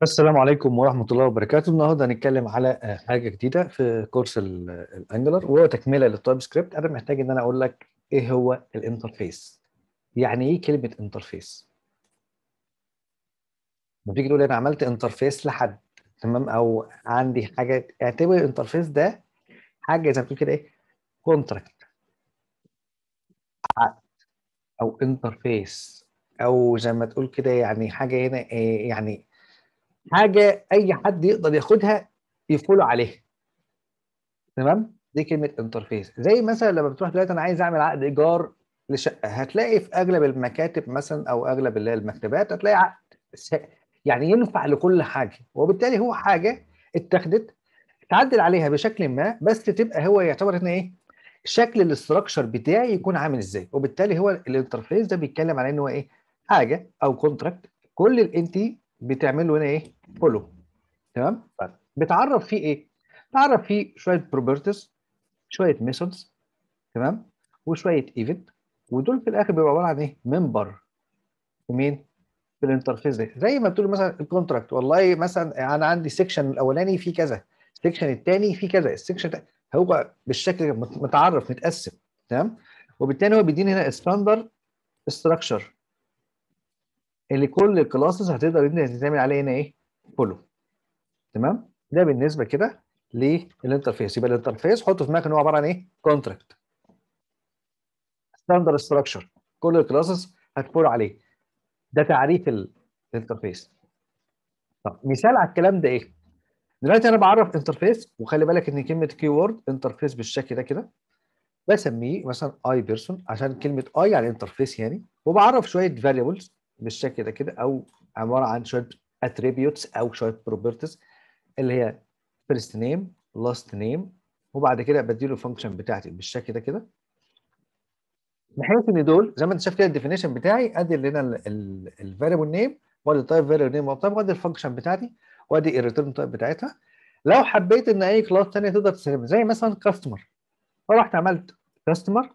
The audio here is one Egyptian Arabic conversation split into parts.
السلام عليكم ورحمة الله وبركاته النهارده هنتكلم على آه، حاجة جديدة في كورس ال- الانجلر وهو تكملة للتايب سكريبت أنا محتاج إن أنا أقول لك إيه هو الانترفيس يعني إيه كلمة انترفيس لما تيجي تقول أنا عملت انترفيس لحد تمام أو عندي حاجة اعتبر الانترفيس ده حاجة زي ما بتقول كده إيه كونتراكت أو انترفيس أو زي ما تقول كده يعني حاجة هنا إيه يعني حاجة أي حد يقدر ياخدها يفولو عليها تمام دي كلمه انترفيس زي مثلا لما بتروح دلوقتي انا عايز اعمل عقد ايجار لشقه هتلاقي في اغلب المكاتب مثلا او اغلب اللي هي المكتبات هتلاقي عقد س- يعني ينفع لكل حاجه وبالتالي هو حاجه اتخذت تعدل عليها بشكل ما بس تبقى هو يعتبر ان ايه شكل الاستراكشر بتاعي يكون عامل ازاي وبالتالي هو الانترفيس ده بيتكلم على ان هو ايه حاجه او كونتراكت كل الانتي بتعمل له هنا ايه فولو تمام طيب بتعرف فيه ايه تعرف فيه شويه بروبرتيز شويه ميثودز تمام وشويه ايفنت ودول في الاخر بيبقوا عباره عن ايه ممبر في مين في الانترفيس ده زي ما بتقول مثلا الكونتراكت والله مثلا انا عندي سيكشن الاولاني فيه كذا السيكشن الثاني فيه كذا السيكشن ده هو بالشكل ده مت- متعرف متقسم تمام وبالتالي هو بيديني هنا ستاندرد ستراكشر اللي كل الكلاسز هتقدر ان هي تعمل عليه هنا ايه فولو تمام ده بالنسبه كده للانترفيس يبقى الانترفيس حطه في دماغك ان هو عباره عن ايه كونتراكت ستاندرد ستراكشر كل الكلاسز هتفولو عليه ده تعريف ال- الانترفيس طب مثال على الكلام ده ايه دلوقتي انا بعرف انترفيس وخلي بالك ان كلمه كي وورد انترفيس بالشكل ده كده بسميه مثلا اي بيرسون عشان كلمه اي يعني انترفيس يعني وبعرف شويه فاريبلز بالشكل ده كده او عباره عن شويه اتريبيوتس او شويه بروبرتيز اللي هي فيرست نيم لاست نيم وبعد كده بديله الفانكشن بتاعتي بالشكل ده كده بحيث ان دول زي ما انت شايف كده الديفينيشن بتاعي ادي اللي هنا الفاريبل نيم وادي التايب فاريبل نيم وادي الفانكشن بتاعتي وادي الريتيرن تايب بتاعتها لو حبيت ان اي كلاس ثانيه تقدر تستخدمها زي مثلا كاستمر فرحت عملت كاستمر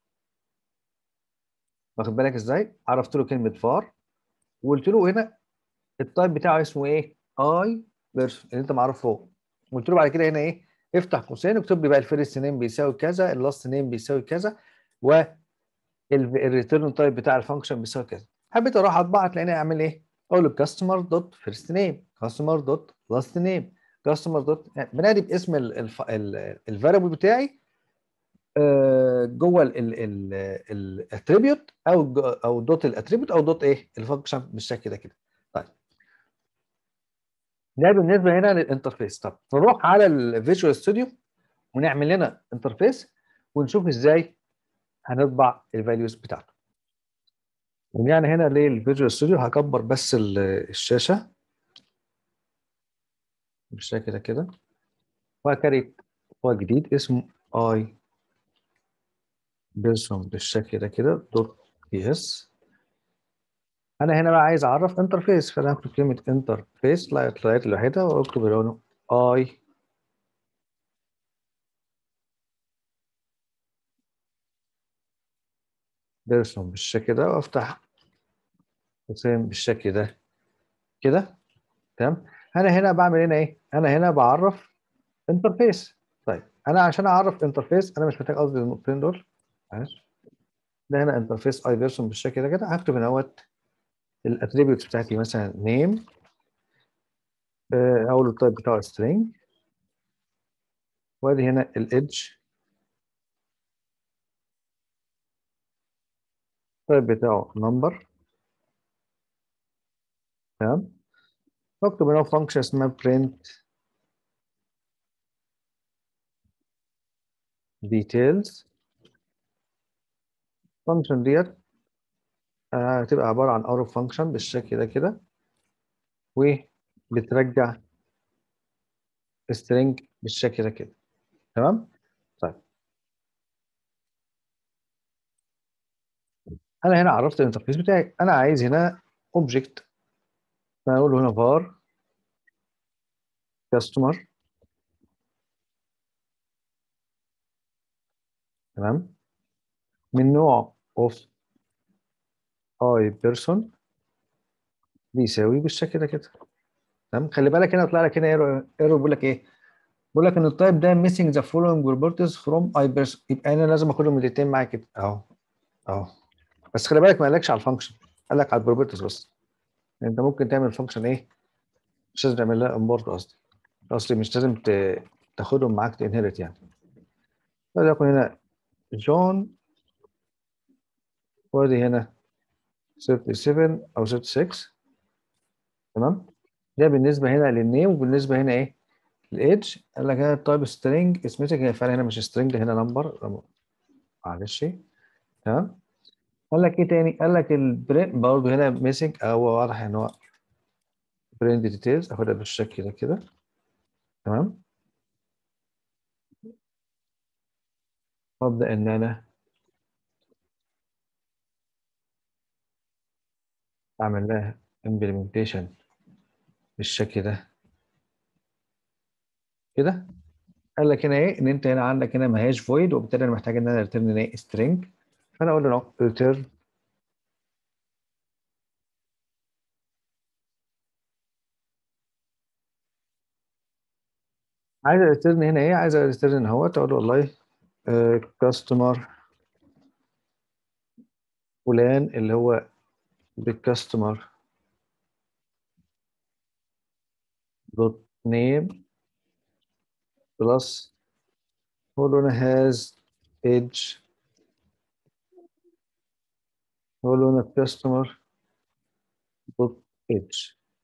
واخد بالك ازاي عرفت له كلمه فار وقلت له هنا التايب بتاعه اسمه ايه اي بيرسون اللي انت معروف فوق قلت له بعد كده هنا ايه افتح قوسين اكتب لي بقى الفيرست نيم بيساوي كذا اللاست نيم بيساوي كذا و الريتيرن تايب بتاع الفانكشن بيساوي كذا حبيت اروح اطبع هتلاقيني اعمل ايه اقول له كاستمر دوت فيرست نيم كاستمر دوت لاست نيم كاستمر دوت يعني بنادي باسم الفاريبل بتاعي آه، جوه الاتريبيوت او جو- او دوت الاتريبيوت او دوت ايه الفانكشن بالشكل ده كده طيب ده بالنسبه هنا للانترفيس طب نروح على الفيجوال ستوديو ونعمل لنا انترفيس ونشوف ازاي هنطبع الفاليوز بتاعته يعني هنا للفيجوال ستوديو هكبر بس ال- الشاشه بالشكل ده كده وهكريت فايل جديد اسمه اي بيرسون بالشكل ده كده دوت بي اس انا هنا بقى عايز اعرف انترفيس فانا هكتب كلمه انترفيس طلعت لوحدها واكتب هنا اي بيرسون بالشكل ده وافتح قوسين بالشكل ده كده تمام انا هنا بعمل هنا ايه انا هنا بعرف انترفيس طيب انا عشان اعرف انترفيس انا مش محتاج قصدي النقطتين دول معلش ده هنا انترفيس اي بيرسون بالشكل ده كده هكتب هنا اهوت الاتريبيوتس بتاعتي مثلا نيم اول التايب بتاعه string وادي هنا الايدج التايب بتاعه نمبر تمام واكتب هنا فانكشن اسمها print details فانكشن ديت آه، هتبقى عباره عن arrow function بالشكل ده كده وبترجع string بالشكل ده كده تمام طيب انا هنا عرفت الانترفيس بتاعي انا عايز هنا اوبجكت فاقول له هنا var customer تمام من نوع of i person بيساوي بالشكل ده كده تمام خلي بالك هنا طلع لك هنا ايرور ايرور بيقول لك ايه بيقول لك ان التايب ده missing the following properties from i person يبقى انا لازم اخدهم من الاثنين معايا كده اهو اهو بس خلي بالك ما قالكش على الفانكشن قال لك على البروبرتيز بس انت ممكن تعمل فانكشن ايه مش لازم تعمل لها امبورت قصدي قصدي مش لازم ت- تاخدهم معاك تنهرت يعني فليكن هنا جون وادي هنا 37 او 36 تمام ده بالنسبه هنا للنيم وبالنسبه هنا ايه الايدج قال لك هنا التايب سترينج اسمتك هي فعلا هنا مش سترينج هنا نمبر معلش تمام قال لك ايه تاني قال لك البرنت برضه هنا ميسنج او واضح ان هو برنت ديتيلز اخدها بالشكل ده كده تمام وابدا ان انا اعمل لها implementation بالشكل ده كده قال لك هنا ايه ان انت هنا عندك هنا ما هياش فويد وبالتالي انا محتاج ان انا ريتيرن ايه string فانا اقول له ريتيرن عايز ريتيرن هنا ايه عايز ريتيرن اهوت اقول له والله كاستمر فلان اللي هو بالكاستمر دوت نيم بلس هو له هنا هاز ايدج هو له هنا كاستمر دوت ايدج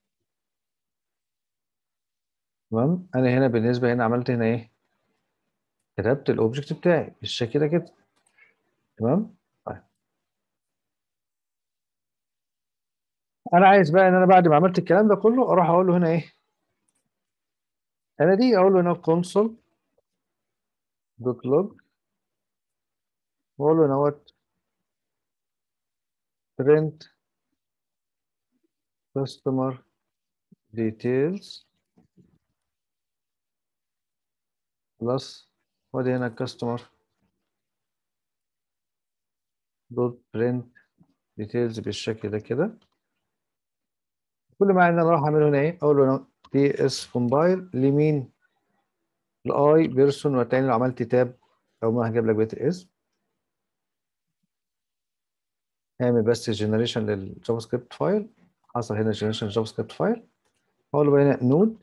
تمام انا هنا بالنسبه هنا عملت هنا ايه كتبت الاوبجكت بتاعي بالشكل ده كده تمام طيب انا عايز بقى ان انا بعد ما عملت الكلام ده كله اروح اقول له هنا ايه انا دي اقول له هنا console دوت لوج واقول له هنا وات print customer details بلس وادي هنا customer دوت print details بالشكل ده كده كل ما ان انا اروح اعمله هنا ايه اقول له هنا تي اس كومبايل لمين الاي بيرسون والتاني لو عملت تاب او ما هجيب لك بقيه الاسم اعمل بس جنريشن للجافا سكريبت فايل حصل هنا جنريشن جافا سكريبت فايل اقول له بقى هنا نود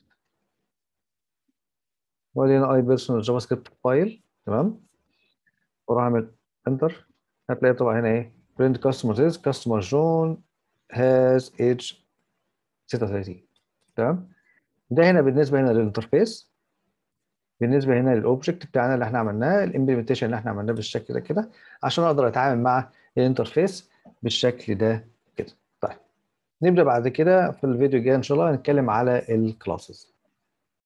وادي هنا اي بيرسون جافا سكريبت فايل تمام واروح اعمل انتر هتلاقي طبعا هنا ايه print customer is customer John has age 36 تمام ده هنا بالنسبه هنا للانترفيس بالنسبه هنا للاوبجكت بتاعنا اللي احنا عملناه الامبلمنتيشن اللي احنا عملناه بالشكل ده كده عشان اقدر اتعامل مع الانترفيس بالشكل ده كده طيب نبدا بعد كده في الفيديو الجاي ان شاء الله هنتكلم على الكلاسز